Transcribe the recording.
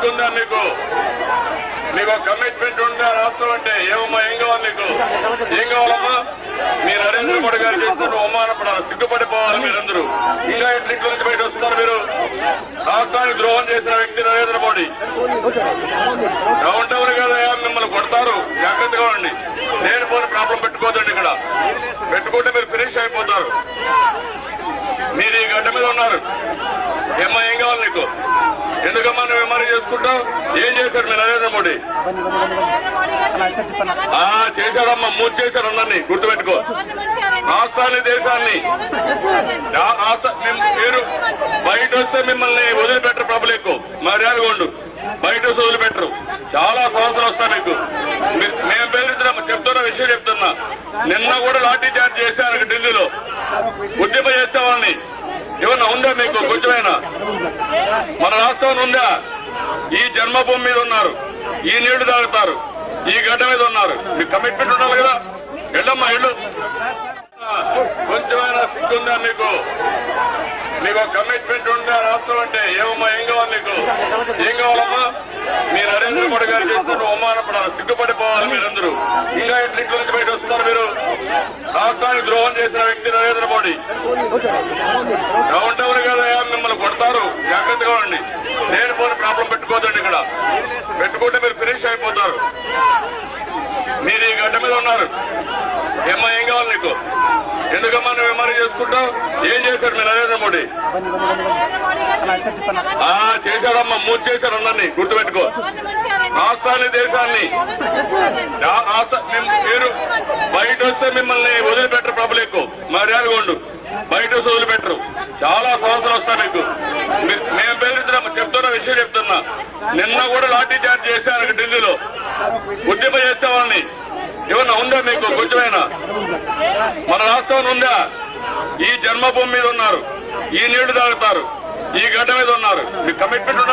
సిగ్గుందా మీకు మీకు ఒక కమిట్మెంట్ ఉందా రాష్ట్రం అంటే ఏమమ్మా ఏం కావాలి నీకు ఏం కావాలమ్మా మీ నరేంద్ర మోడీ గారు చేసుకుంటూ అవమానపడాలి సిగ్గుపడిపోవాలి మీరందరూ ఇంకా ఎట్లా ఇంట్లో నుంచి బయట వస్తున్నారు మీరు రాష్ట్రానికి ద్రోహం చేసిన వ్యక్తి నరేంద్ర మోడీ డౌన్ టౌన్ కదా మిమ్మల్ని కొడతారు జాగ్రత్తగా ఉండండి నేను పోని ప్రాబ్లం పెట్టుకోదండి ఇక్కడ పెట్టుకుంటే మీరు ఫినిష్ అయిపోతారు మీరు ఈ గడ్డ మీద ఉన్నారు ఏమ్మా ఏం కావాలి నీకు ఎందుకమ్మా నువ్వు విమర్శ చేసుకుంటావు ఏం చేశారు మీరు నరేంద్ర మోడీ ఆ చేశారమ్మా మూడు చేశారు అందరినీ గుర్తుపెట్టుకో రాష్ట్రాన్ని దేశాన్ని రా- రాష్ట్ర మిమ్- మీరు బయట వస్తే మిమ్మల్ని వదిలిపెట్టరు పబ్లిక్ మర్యాదగా ఉండు బయట వస్తే వదిలిపెట్టరు చాలా సంవత్సరాలు వస్తాయి మీకు మీ- మేము బెదిరిస్తున్నాం చెప్తున్న విషయం చెప్తున్నా నిన్న కూడా లాఠీ చార్జ్ చేశారు ఢిల్లీలో ఉద్యమ చేసే వాళ్ళని ఏమన్నా ఉందా మీకు కొంచెమైనా మన రాష్ట్రం ఉందా ఈ జన్మభూమి మీద ఉన్నారు ఈ నీళ్లు తాగుతారు ఈ గడ్డ మీద ఉన్నారు మీకు కమిట్మెంట్ ఉండాలి కదా వెళ్ళమ్మా ఇల్లు కొంచెమైనా సిగ్గుందా మీకు మీకు ఒక కమిట్మెంట్ ఉందా రాష్ట్రం అంటే ఏమమ్మా ఏం కావాలి నీకు ఏం కావాలమ్మా మీ నరేంద్ర మోడీ గారు చేసుకుంటూ అవమానపడాలి సిగ్గుపడిపోవాలి మీరందరూ ఇంకా ఎట్లా ఇంట్లో నుంచి బయట వస్తున్నారు మీరు రాష్ట్రానికి ద్రోహం చేసిన వ్యక్తి నరేంద్ర మోడీ డౌన్ టౌన్ కదా మిమ్మల్ని కొడతారు జాగ్రత్తగా ఉండండి నేను పోని ప్రాబ్లం పెట్టుకోదండి ఇక్కడ పెట్టుకుంటే మీరు ఫినిష్ అయిపోతారు మీరు ఈ గడ్డ మీద ఉన్నారు ఏమ్మా ఏం కావాలి నీకు ఎందుకమ్మా నువ్వు విమర్శ చేసుకుంటావు ఏం చేశారు మీరు నరేంద్ర మోడీ ఆ చేశారమ్మా మూడు చేశారు అందరినీ గుర్తుపెట్టుకో రాష్ట్రాన్ని దేశాన్ని రా- రాష్ట్ర మిమ్- మీరు బయట వస్తే మిమ్మల్ని వదిలిపెట్టరు పబ్లిక్ మర్యాదగా ఉండు బయట వస్తే వదిలిపెట్టరు చాలా సంవత్సరాలు వస్తాయి మీకు మీ- మేము బెదిరిస్తున్నాం చెప్తున్న విషయం చెప్తున్నా నిన్న కూడా లాఠీ చార్జ్ చేశారు ఢిల్లీలో ఉద్యమ చేసే వాళ్ళని ఏమన్నా ఉందా మీకు కొంచెమైనా మన రాష్ట్రం ఉందా ఈ జన్మభూమి మీద ఉన్నారు ఈ నీళ్లు తాగుతారు ఈ గడ్డ మీద ఉన్నారు మీకు కమిట్మెంట్